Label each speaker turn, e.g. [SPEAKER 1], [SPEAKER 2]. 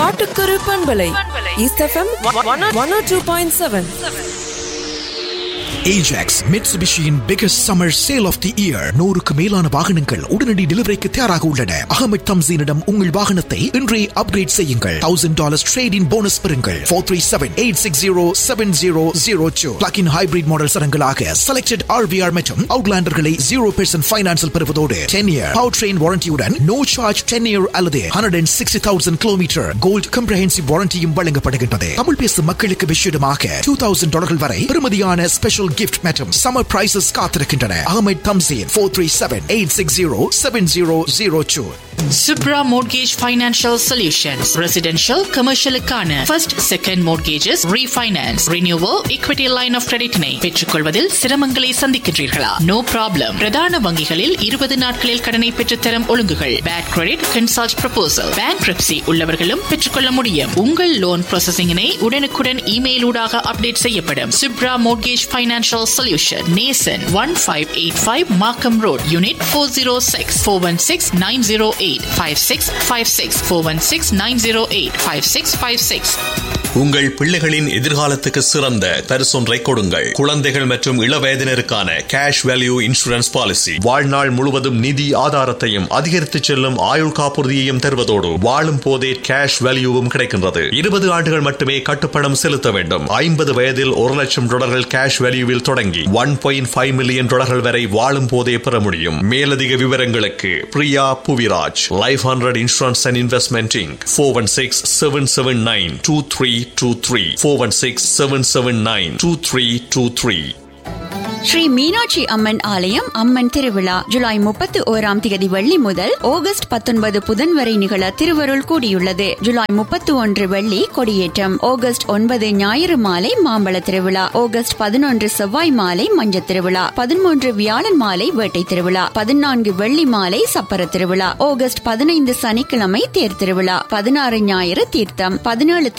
[SPEAKER 1] காட்டுக்குரு பண்பலை East FM one two point seven
[SPEAKER 2] Ajax, Mitsubishiயின் biggest summer sale of the year. நூறுக்கு மேலான வாகனங்கள் உடனடி டெலிவரிக்கு தயாராக உள்ளன அகமது தம்சீனிடம் உங்கள் வாகனத்தை இன்றே அப்கிரேட் செய்யுங்கள் thousand dollars trade in bonus பெறுங்கள் four three seven eight six zero seven zero zero two plug in hybrid model சரங்களாக செலக்டட் ஆர்விஆர் மற்றும் அவுட்லாண்டர்களை ஜீரோ பெர்சன்ட் ஃபைனான்ஸில் பெறுவதோடு டென் இயர் பவர் ட்ரெயின் வாரண்டியுடன் நோ சார்ஜ் டென் இயர் அல்லது hundred and sixty thousand kilometre gold comprehensive வாரண்டியும் வழங்கப்படுகின்றது தமிழ் பேசும் மக்களுக்கு விஷயமாக டூ தௌசண்ட் டாலர்கள் வரை பெறுமதியான ஸ்பெஷல் கிஃப்ட் மற்றும் சம்மர் பிரைசஸ் காத்திருக்கின்றன Ahamed Tamseen four three seven eight six zero seven zero zero two
[SPEAKER 3] Subra Mortgage Financial Solutions. Residential, commercial-க்கான first, second mortgages, refinance, renewal, equity line of credit-னை பெற்றுக்கொள்வதில் சிரமங்களை சந்திக்கின்றீர்களா? No problem. பிரதான வங்கிகளில் 20 நாட்களில் கடனை பெற்றுத்தரும் ஒழுங்குகள். Bad credit, consult proposal. Bankruptcy உள்ளவர்களும் பெற்றுக்கொள்ள முடியும். உங்கள் லோன் ப்ராசஸிங்கினை உடனுக்குடன் இமெயில் ஊடாக அப்டேட் செய்யப்படும். Subra Mortgage Financial Solution. Nason 1585 Markham Road, Unit 406 416 908 5656 416 908 5656
[SPEAKER 4] உங்கள் பிள்ளைகளின் எதிர்காலத்துக்கு சிறந்த பரிசொன்றை கொடுங்கள் குழந்தைகள் மற்றும் இளவயதினருக்கான கேஷ் வேல்யூ இன்சூரன்ஸ் பாலிசி வாழ்நாள் முழுவதும் நிதி ஆதாரத்தையும் அதிகரித்து செல்லும் ஆயுள் காப்புறுதியையும் தருவதோடு வாழும் போதே கேஷ் வேல்யூவும் கிடைக்கின்றது இருபது ஆண்டுகள் மட்டுமே கட்டுப்பணம் செலுத்த வேண்டும் ஐம்பது வயதில் ஒரு லட்சம் டாலர்கள் கேஷ் வேல்யூவில் தொடங்கி ஒன் பாயிண்ட் ஃபைவ் மில்லியன் டாலர்கள் வரை வாழும் போதே பெற முடியும் மேலதிக விவரங்களுக்கு Priya Puviraj life hundred insurance and investment inc four one six seven seven nine two three two three four one six seven seven nine two three two three
[SPEAKER 5] Sri Meenakshi Amman ஆலயம் அம்மன் திருவிழா ஜூலை முப்பத்தி ஓராம் தேதி வெள்ளி முதல் ஆகஸ்ட் பத்தொன்பது புதன் வரை நிகழ திருவருள் கூடியுள்ளது ஜூலை முப்பத்தி ஒன்று வெள்ளி கொடியேற்றம் ஆகஸ்ட் ஒன்பது ஞாயிறு மாலை மாம்பழ திருவிழா ஆகஸ்ட் பதினொன்று செவ்வாய் மாலை மஞ்ச திருவிழா பதிமூன்று வியாழன் மாலை வேட்டை திருவிழா பதினான்கு வெள்ளி மாலை சப்பர திருவிழா ஆகஸ்ட் பதினைந்து சனிக்கிழமை தேர் திருவிழா பதினாறு ஞாயிறு தீர்த்தம் பதினேழு